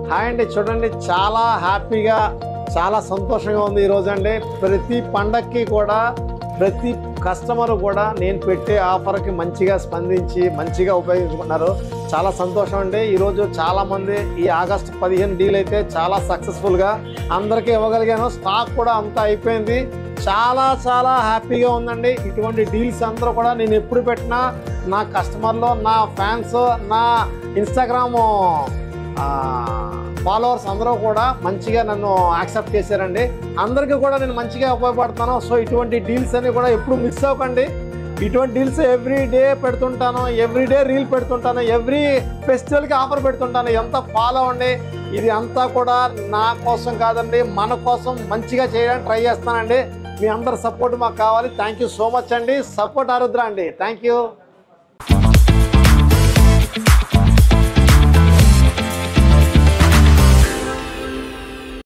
hi అండి చూడండి చాలా హ్యాపీగా చాలా సంతోషంగా ఉంది ఈరోజు అండి ప్రతి పండక్కి కూడా ప్రతి కస్టమర్ కూడా నేను పెట్టే ఆఫర్కి మంచిగా స్పందించి మంచిగా ఉపయోగించుకున్నారు చాలా సంతోషం అండి ఈరోజు చాలామంది ఈ ఆగస్టు పదిహేను డీల్ అయితే చాలా సక్సెస్ఫుల్గా అందరికీ ఇవ్వగలిగాను స్టాక్ కూడా అంతా అయిపోయింది చాలా చాలా హ్యాపీగా ఉందండి ఇటువంటి డీల్స్ అందరూ కూడా నేను ఎప్పుడు పెట్టినా నా కస్టమర్లు నా ఫ్యాన్స్ నా ఇన్స్టాగ్రామ్ ఫాలోవర్స్ అందరూ కూడా మంచిగా నన్ను యాక్సెప్ట్ చేశారండి అందరికీ కూడా నేను మంచిగా ఉపయోగపడుతాను సో ఇటువంటి డీల్స్ అన్ని కూడా ఎప్పుడు మిస్ అవ్వకండి ఇటువంటి డీల్స్ ఎవ్రీ డే పెడుతుంటాను ఎవ్రీ డే రీల్ పెడుతుంటాను ఎవ్రీ ఫెస్టివల్కి ఆఫర్ పెడుతుంటాను ఎంత ఫాలో అవ్వండి ఇది అంతా కూడా నా కోసం కాదండి మన కోసం మంచిగా చేయడానికి ట్రై చేస్తానండి మీ అందరి సపోర్ట్ మాకు కావాలి థ్యాంక్ యూ సో మచ్ అండి సపోర్ట్ ఆరుద్ర అండి థ్యాంక్ యూ